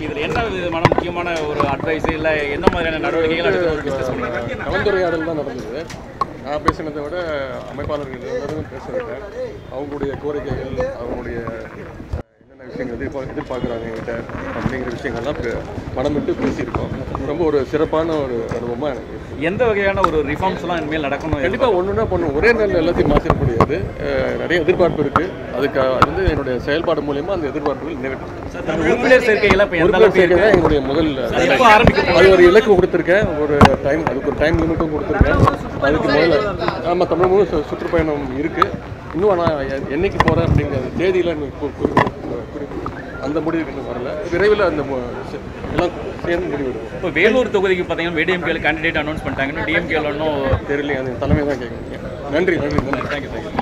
இதில் என்ன விதமான முக்கியமான ஒரு அட்வைஸ் இல்லை என்ன மாதிரியான நடவடிக்கைகள் எடுத்து ஒரு டிஸ்கஸ் பண்ணிக்கலாம் கலந்துரையாடல் தான் நடந்தது நான் பேசினதை விட அமைப்பாளர்கள் எல்லாரும் பேச விட்டேன் அவங்களுடைய கோரிக்கைகள் அவங்களுடைய அஹ், என்னென்ன விஷயங்கள் எதிர்பார் எதிர்பார்க்குறாங்க என்கிட்ட அப்படிங்கிற விஷயங்கள்லாம் பே- மனம் விட்டு பேசியிருக்கோம் ரொம்ப ஒரு சிறப்பான ஒரு அனுபவமாக எனக்கு இருக்கு. எந்த வகையான ஒரு ரிஃபார்ம்ஸ்லாம் இனிமேல் நடக்கணும் கண்டிப்பாக ஒன்றுனா பண்ணும் ஒரே நாளில் எல்லாத்தையும் மாற்றிட முடியாது அஹ், நிறைய எதிர்பார்ப்பு இருக்குது அதுக்கு அது வந்து என்னுடைய செயல்பாடு மூலயமா அந்த எதிர்பார்ப்புகள் நிறைவேற்றும் உறுப்பினர் சேர்க்கைகள் இப்போ எந்த உறுப்பினர் அளவுக்கு சேர்க்கை தான் எங்களுடைய முதல் எப்போ ஆரம்பிக்க அது ஒரு இலக்கு கொடுத்துருக்கேன் ஒரு டைம் அதுக்கு ஒரு டைம் லிமிட்டும் கொடுத்துருக்கேன் அதுக்கு முதல்ல ஆமாம் தமிழ் முழு சு- சுற்றுப்பயணம் இருக்குது இன்னும் நான் எ- என்னைக்கு போகிறேன் அப்படிங்கிற அந்த தேதியில் எனக்கு கு- குறி- குறி- அந்த முடிவுக்கு இன்னும் வரல விரைவில் அந்த மு- ச- எல்லாம் சேர்ந்து முடிவெடுக்கும் இப்போ வேலூர் தொகுதிக்கு பார்த்தீங்கன்னா ஏடிஎம்கேல கேண்டிடேட் அனௌன்ஸ் பண்ணிட்டாங்க இன்னும் டிஎம்கேல இன்னும் தெரியல அந்த தலைமை தான் கேட்குறீங்க நன்றி நன்றி நன்றி தேங்க்யூ தேங்க்யூ